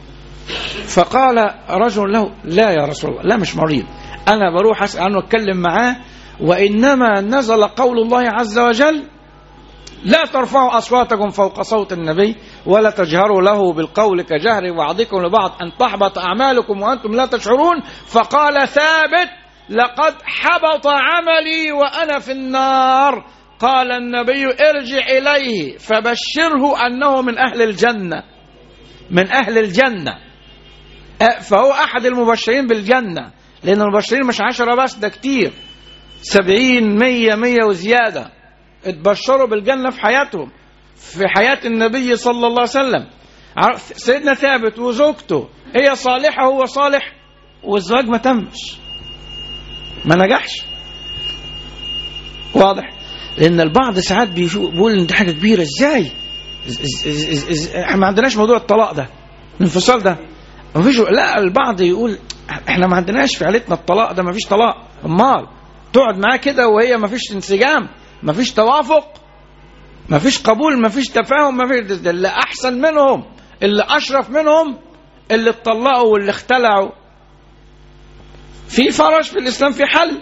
فقال رجل له لا يا رسول الله لا مش مريض أنا بروح أسأل عنه أتكلم معاه وإنما نزل قول الله عز وجل لا ترفعوا أصواتكم فوق صوت النبي ولا تجهروا له بالقول كجهر بعضكم لبعض أن تحبط أعمالكم وأنتم لا تشعرون فقال ثابت لقد حبط عملي وأنا في النار قال النبي ارجع إليه فبشره أنه من أهل الجنة من أهل الجنة فهو أحد المبشرين بالجنة لأن المبشرين مش عشرة بس ده كتير سبعين مية مية وزيادة اتبشروا بالجنة في حياتهم في حياة النبي صلى الله عليه وسلم سيدنا ثابت وزوجته هي صالحة هو صالح والزواج ما تمش ما نجحش واضح لان البعض ساعات بيقول ان دي حاجه كبيره ازاي احنا ما عندناش موضوع الطلاق ده الانفصال ده ما فيش لا البعض يقول احنا ما عندناش في عيلتنا الطلاق ده ما فيش طلاق امال تقعد معاه كده وهي ما فيش انسجام ما فيش توافق ما فيش قبول ما فيش تفاهم ما فيش اللي احسن منهم اللي اشرف منهم اللي اتطلقوا واللي اختلعوا في فرج في الإسلام في حل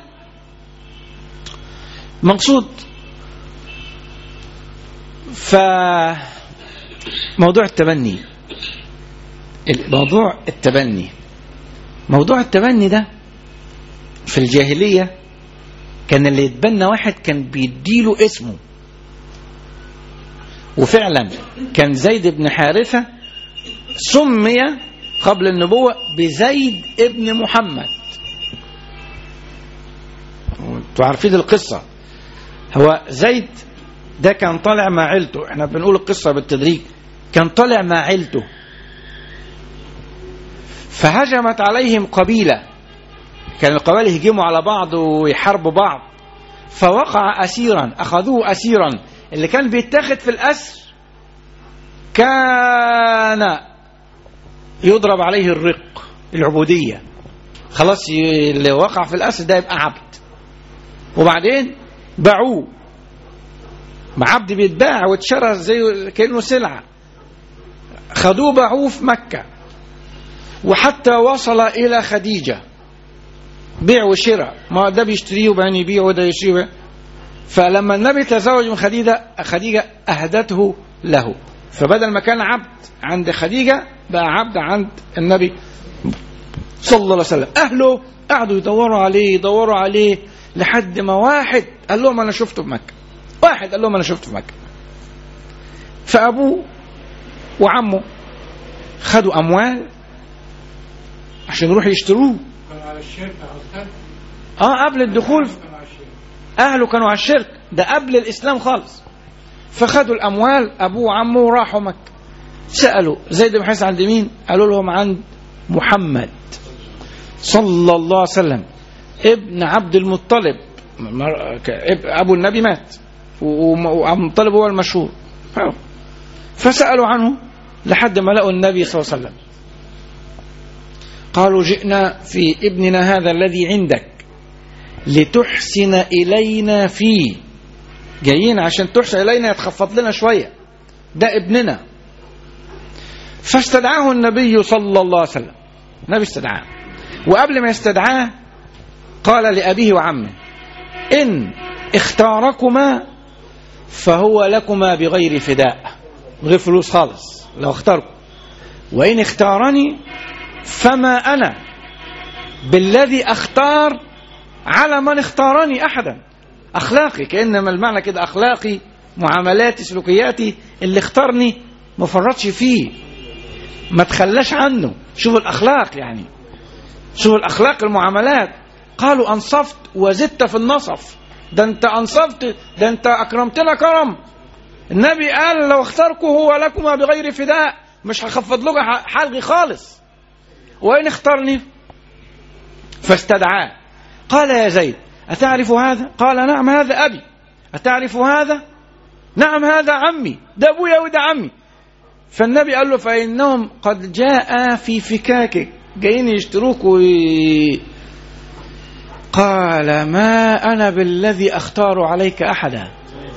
مقصود فموضوع التبني موضوع التبني موضوع التبني ده في الجاهلية كان اللي يتبنى واحد كان بيديله اسمه وفعلا كان زيد بن حارثة سمي قبل النبوة بزيد ابن محمد انتوا عارفين القصة هو زيد ده كان طالع مع عيلته احنا بنقول القصة بالتدريج كان طالع مع عيلته فهجمت عليهم قبيلة كان القبائل يهجموا على بعض ويحاربوا بعض فوقع أسيرا أخذوه أسيرا اللي كان بيتاخد في الأسر كان يضرب عليه الرق العبودية خلاص ي- اللي وقع في الأسر ده يبقى عبد وبعدين باعوه مع عبد بيتباع واتشرى زي كأنه سلعة خدوه باعوه في مكة وحتى وصل إلى خديجة بيع وشراء ما ده بيشتريه وبعدين يبيعه وده يشتريه وبعدين- فلما النبي تزوج من خديجة خديجة أهدته له فبدل ما كان عبد عند خديجة بقى عبد عند النبي صلى الله عليه وسلم أهله قعدوا يدوروا عليه يدوروا عليه لحد ما واحد قال لهم أنا شفته في مكة واحد قال لهم أنا شفته في مكة فأبوه وعمه خدوا أموال عشان يروحوا يشتروه اه قبل الدخول اهله كانوا على الشرك ده قبل الاسلام خالص فخدوا الاموال ابوه وعمه وراحوا مكه سالوا زيد بن حارثه عند مين قالوا لهم عند محمد صلى الله عليه وسلم ابن عبد المطلب مر- ك- اب- ابو النبي مات و- و- وعبد المطلب هو المشهور ف- فسالوا عنه لحد ما لقوا النبي صلى الله عليه وسلم قالوا جئنا في ابننا هذا الذي عندك لتحسن إلينا فيه جايين عشان تحسن إلينا يتخفض لنا شوية ده ابننا فاستدعاه النبي صلى الله عليه وسلم النبي استدعاه وقبل ما يستدعاه قال لأبيه وعمه إن اختاركما فهو لكما بغير فداء غير فلوس خالص لو اختاركم وإن اختارني فما أنا بالذي أختار على من اختارني أحدا أخلاقي كأنما المعنى كده أخلاقي معاملاتي سلوكياتي اللي اختارني ما فرطش فيه ما تخلاش عنه شوف الأخلاق يعني شوف الأخلاق المعاملات قالوا أنصفت وزدت في النصف ده أنت أنصفت ده أنت أكرمتنا كرم النبي قال لو اختاركم هو لكما بغير فداء مش هخفض لكم حلقي خالص وإن اختارني فاستدعاه قال يا زيد أتعرف هذا قال نعم هذا أبي أتعرف هذا نعم هذا عمي ده أبويا وده عمي فالنبي قال له فإنهم قد جاء في فكاكك جايين يشتروك وي... قال ما أنا بالذي أختار عليك أحدا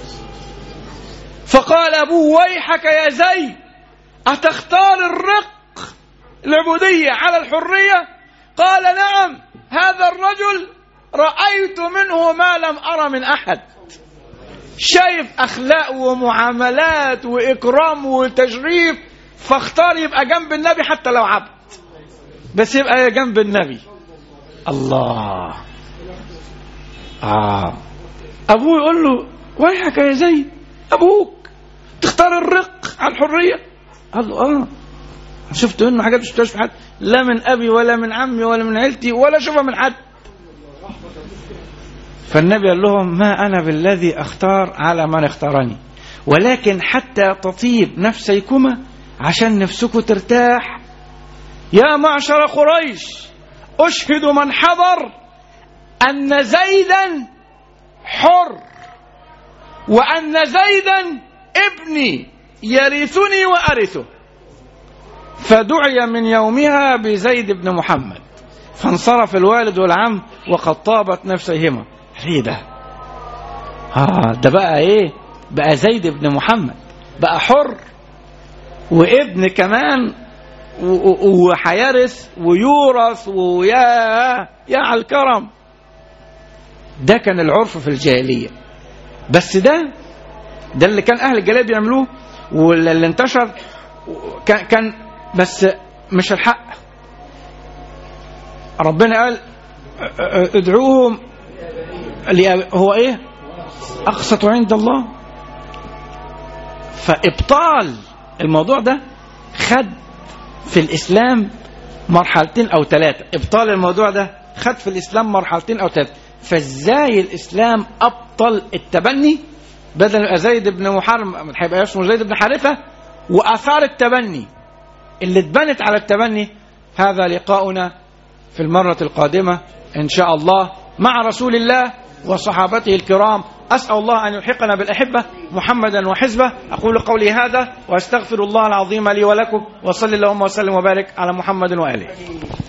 فقال أبوه ويحك يا زيد أتختار الرق العبودية على الحرية قال نعم هذا الرجل رأيت منه ما لم أرى من أحد شايف أخلاق ومعاملات وإكرام وتشريف فاختار يبقى جنب النبي حتى لو عبد بس يبقى جنب النبي الله آه أبوه يقول له ويحك يا زيد أبوك تختار الرق على الحرية قال له آه شفت منه حاجات مش شفتهاش في حد لا من أبي ولا من عمي ولا من عيلتي ولا شوفها من حد فالنبي قال لهم ما أنا بالذي أختار على من اختارني ولكن حتى تطيب نفسيكما عشان نفسكم ترتاح يا معشر قريش أشهد من حضر أن زيدا حر وأن زيدا ابني يرثني وأرثه فدعي من يومها بزيد بن محمد فانصرف الوالد والعم وقد طابت نفسيهما ايه ده اه ده بقى ايه بقى زيد بن محمد بقى حر وابن كمان و- و- وهيرث ويورث ويا يا على الكرم ده كان العرف في الجاهليه بس ده ده اللي كان اهل الجاهليه بيعملوه واللي انتشر كان كان بس مش الحق ربنا قال ادعوهم لأ- هو ايه اقسط عند الله فابطال الموضوع ده خد في الاسلام مرحلتين او ثلاثه ابطال الموضوع ده خد في الاسلام مرحلتين او ثلاثه فازاي الاسلام ابطل التبني بدل يبقى زيد بن محرم هيبقى اسمه زيد بن حارثه واثار التبني اللي اتبنت على التبني هذا لقاؤنا في المرة القادمة إن شاء الله مع رسول الله وصحابته الكرام أسأل الله أن يلحقنا بالأحبة محمدا وحزبه أقول قولي هذا وأستغفر الله العظيم لي ولكم وصلى اللهم وسلم وبارك على محمد وآله